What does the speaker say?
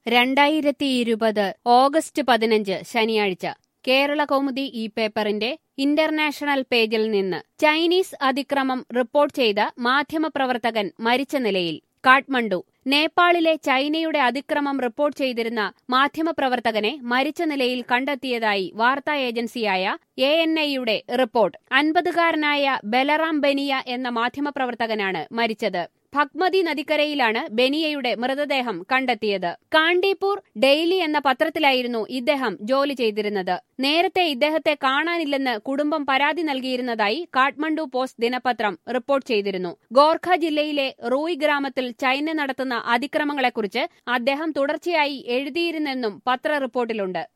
രണ്ടായിരത്തി ഇരുപത് ഓഗസ്റ്റ് പതിനഞ്ച് ശനിയാഴ്ച കേരള കൗമുദി ഈ പേപ്പറിന്റെ ഇന്റർനാഷണൽ പേജിൽ നിന്ന് ചൈനീസ് അതിക്രമം റിപ്പോർട്ട് ചെയ്ത മാധ്യമപ്രവർത്തകൻ മരിച്ച നിലയിൽ കാഠ്മണ്ഡു നേപ്പാളിലെ ചൈനയുടെ അതിക്രമം റിപ്പോർട്ട് ചെയ്തിരുന്ന മാധ്യമപ്രവർത്തകനെ മരിച്ച നിലയിൽ കണ്ടെത്തിയതായി വാർത്താ ഏജൻസിയായ എ എൻ ഐയുടെ റിപ്പോർട്ട് അൻപതുകാരനായ ബലറാം ബെനിയ എന്ന മാധ്യമപ്രവർത്തകനാണ് മരിച്ചത് ഭഗ്മതി നദിക്കരയിലാണ് ബെനിയയുടെ മൃതദേഹം കണ്ടെത്തിയത് കാണ്ടിപൂർ ഡെയിലി എന്ന പത്രത്തിലായിരുന്നു ഇദ്ദേഹം ജോലി ചെയ്തിരുന്നത് നേരത്തെ ഇദ്ദേഹത്തെ കാണാനില്ലെന്ന് കുടുംബം പരാതി നൽകിയിരുന്നതായി കാഠ്മണ്ഡു പോസ്റ്റ് ദിനപത്രം റിപ്പോർട്ട് ചെയ്തിരുന്നു ഗോർഖ ജില്ലയിലെ റൂയ് ഗ്രാമത്തിൽ ചൈന നടത്തുന്ന അതിക്രമങ്ങളെക്കുറിച്ച് അദ്ദേഹം തുടർച്ചയായി എഴുതിയിരുന്നെന്നും പത്ര റിപ്പോർട്ടിലുണ്ട്